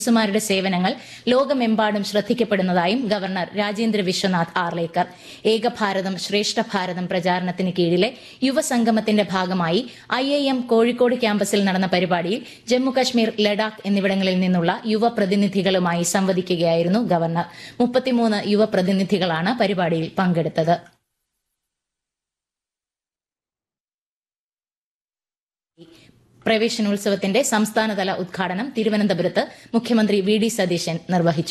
നഴ്സുമാരുടെ സേവനങ്ങൾ ലോകമെമ്പാടും ശ്രദ്ധിക്കപ്പെടുന്നതായും ഗവർണർ രാജേന്ദ്ര വിശ്വനാഥ് ആർലേക്കർ ഏകഭാരതം ശ്രേഷ്ഠ ഭാരതം പ്രചാരണത്തിന് കീഴിലെ യുവസംഗമത്തിന്റെ ഭാഗമായി ഐ ഐ എം കോഴിക്കോട് ക്യാമ്പസിൽ നടന്ന പരിപാടിയിൽ ജമ്മുകശ്മീർ ലഡാക്ക് എന്നിവിടങ്ങളിൽ നിന്നുള്ള യുവ പ്രതിനിധികളുമായി സംവദിക്കുകയായിരുന്നു ഗവർണർ മുപ്പത്തിമൂന്ന് യുവ പ്രതിനിധികളാണ് പരിപാടിയിൽ പങ്കെടുത്തത് പ്രവേശനോത്സവത്തിന്റെ സംസ്ഥാനതല ഉദ്ഘാടനം തിരുവനന്തപുരത്ത് മുഖ്യമന്ത്രി വി ഡി സതീശൻ നിർവഹിച്ചു